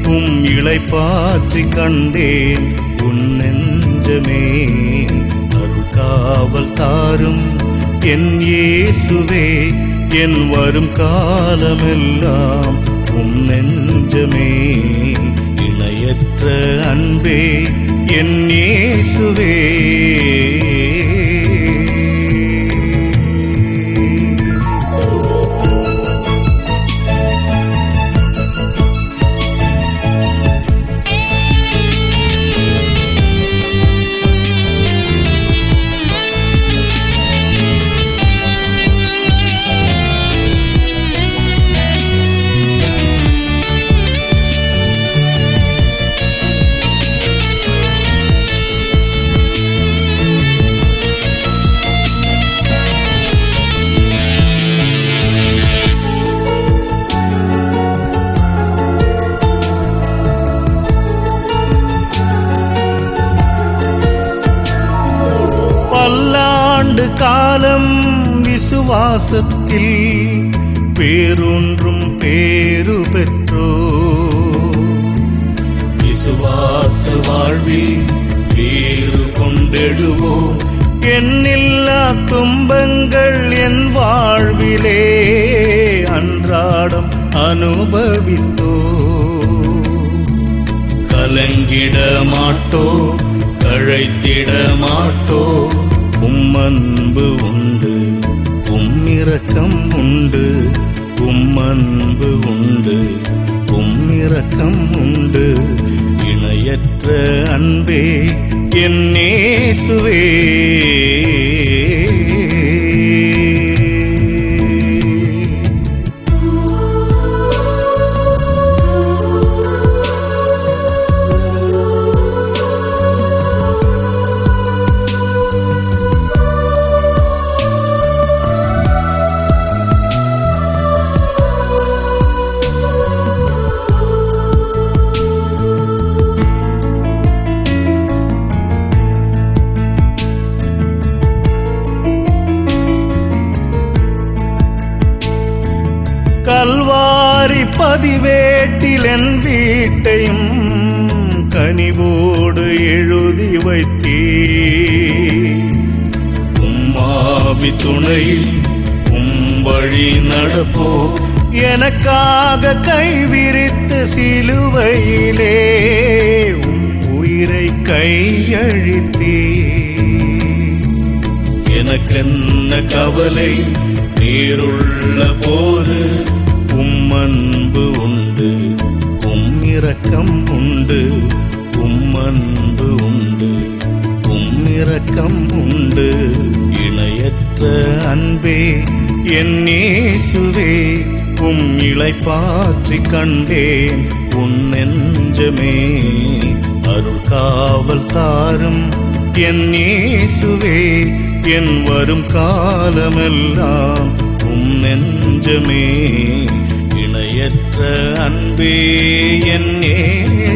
உம் இளைப்பாற்றி கண்டேன் உன் நெஞ்சமே அருள் காவல் தாரும் என் இயேசுவே என் வரும் காலமெல்லாம் உம் நெஞ்சமே இணையற்ற அன்பே என் இயேசுவே பல்லாண்டு காலம் விசுவாசத்தில் பேரொன்றும் பேரு பெற்றோ விசுவாச வாழ்வில் பேரு கொண்டெடுவோம் என்னில்லா துன்பங்கள் என் வாழ்விலே அன்றாடம் அனுபவித்தோ கலங்கிட மாட்டோ கழைத்திட மாட்டோ உம்மன்பு உண்டு உம்மிரக்கம் உண்டு உம்மன்பு உண்டு உம்மிரக்கம் உண்டு இணையற்ற அன்பே என் நேசுவே கல்வாரி பதிவேட்டில் என் வீட்டையும் கனிவோடு எழுதி வைத்தீ உம்மாவி துணையில் உம்பழி நடப்போ எனக்காக கைவிரித்து சிலுவையிலே உம் உயிரை கையழித்தீ எனக்கென்ன கவலை நீருள்ள போது உம் அன்பு உண்டு உம் இரக்கம் உண்டு உம் அன்பு உண்டு உம் இரக்கம் உண்டு இணையற்ற அன்பே என் நேசுவே உம் இளைப்பாற்றி கண்டேன் உன் நெஞ்சமே அருள் காவல் தாரும் என் நேசுவே என் வரும் காலமெல்லாம் உம் நெஞ்சமே இணையற்ற அன்பே என் நேசுவே